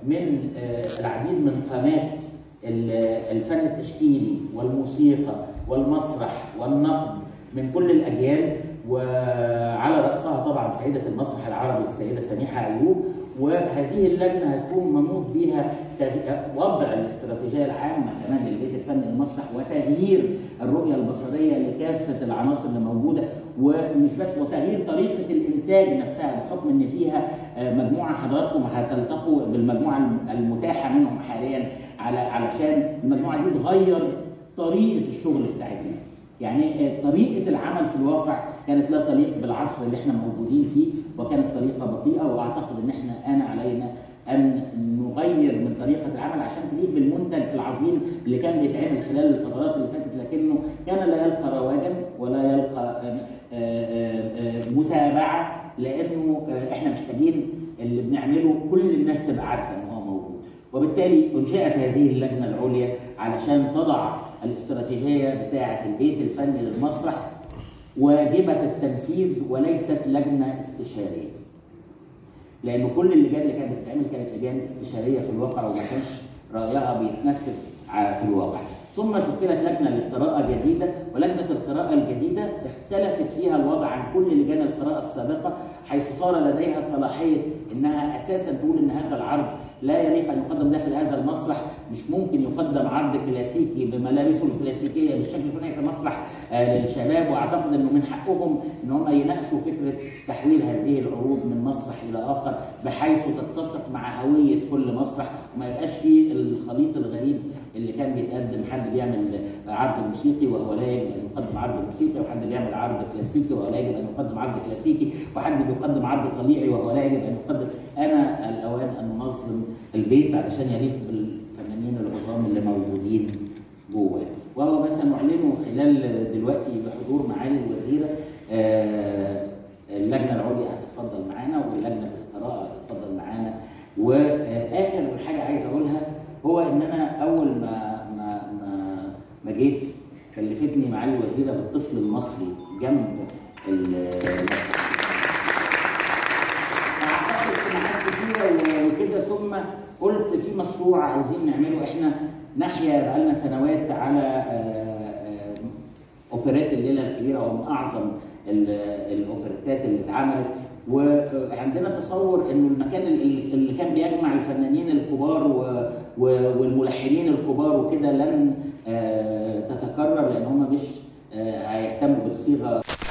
من آه، العديد من قامات ال- الفن التشكيلي والموسيقى والمسرح والنقد من كل الاجيال وعلى راسها طبعا سيده المسرح العربي السيده سميحه ايوب وهذه اللجنه هتكون منوط بها تغ- وضع الاستراتيجيه العامه كمان للبيت الفني المسرح وتغيير الرؤيه البصريه لكافه العناصر اللي موجوده ومش بس وتغيير طريقه الانتاج نفسها بحكم ان فيها آه، مجموعه حضراتكم هتلتقوا بالمجموعه الم- المتاحه منهم حاليا على علشان المجموعه دي تغير طريقه الشغل بتاعتنا يعني آه، طريقه العمل في الواقع كانت لا تليق بالعصر اللي احنا موجودين فيه وكانت طريقه بطيئه واعتقد ان احنا آن علينا ان نغير من طريقه العمل عشان تليق بالمنتج العظيم اللي كان بيتعمل خلال الفترات اللي فاتت لكنه كان لا يلقى رواجا ولا يلقى آه، آه، آه، متابعه لانه آه، احنا محتاجين اللي بنعمله كل الناس تبقى عارفه ان هو موجود وبالتالي انشئت هذه اللجنه العليا علشان تضع الاستراتيجيه بتاعه البيت الفني للمسرح واجبه التنفيذ وليست لجنه استشاريه. لان كل اللجان اللي كانت بتتعمل كانت لجان استشاريه في الواقع وما كانش رايها بيتنفذ ع- في الواقع. ثم شكلت لجنه للقراءه جديده ولجنه القراءه الجديده اختلفت فيها الوضع عن كل لجان القراءه السابقه حيث صار لديها صلاحيه انها اساسا تقول ان هذا العرض لا يليق ان يقدم داخل هذا المسرح مش ممكن يقدم عرض كلاسيكي بملابسه الكلاسيكيه بالشكل الفلاني في مسرح آه، للشباب واعتقد انه من حقهم ان هم يناقشوا فكره تحويل هذه العروض من مسرح الى اخر بحيث تتسق مع هويه كل مسرح وما يبقاش فيه الخليط الغريب اللي كان بيتقدم حد بيعمل عرض موسيقي وهو لا يجب ان يقدم عرض موسيقي وحد بيعمل عرض كلاسيكي وهو لا يجب ان يقدم عرض كلاسيكي وحد بيقدم عرض طليعي وهو لا يجب ان يقدم انا الاوان ان ننظم البيت علشان يليق بالفنانين العظام اللي موجودين جواه وهو مثلا نعلنه خلال دلوقتي بحضور معالي الوزيره آه، اللجنه العليا هتتفضل معانا ولجنه القراءه هتتفضل معانا واخر حاجه عايز اقولها هو ان انا اول ما ما ما, ما جيت كلفتني معالي الوزيره بالطفل المصري جنب ال- قعدت اجتماعات كتيره و- وكده ثم قلت في مشروع عاوزين نعمله احنا نحيا بقالنا سنوات على آه، آه، اوبرات الليله الكبيره ومن اعظم ال- الاوبريتات اللي اتعملت وعندنا تصور انه المكان اللي اللي كان بيجمع الفنانين الكبار و- و- والملحنين الكبار وكده لن آه، تتكرر لان هم مش آه، هيهتموا بالصيغه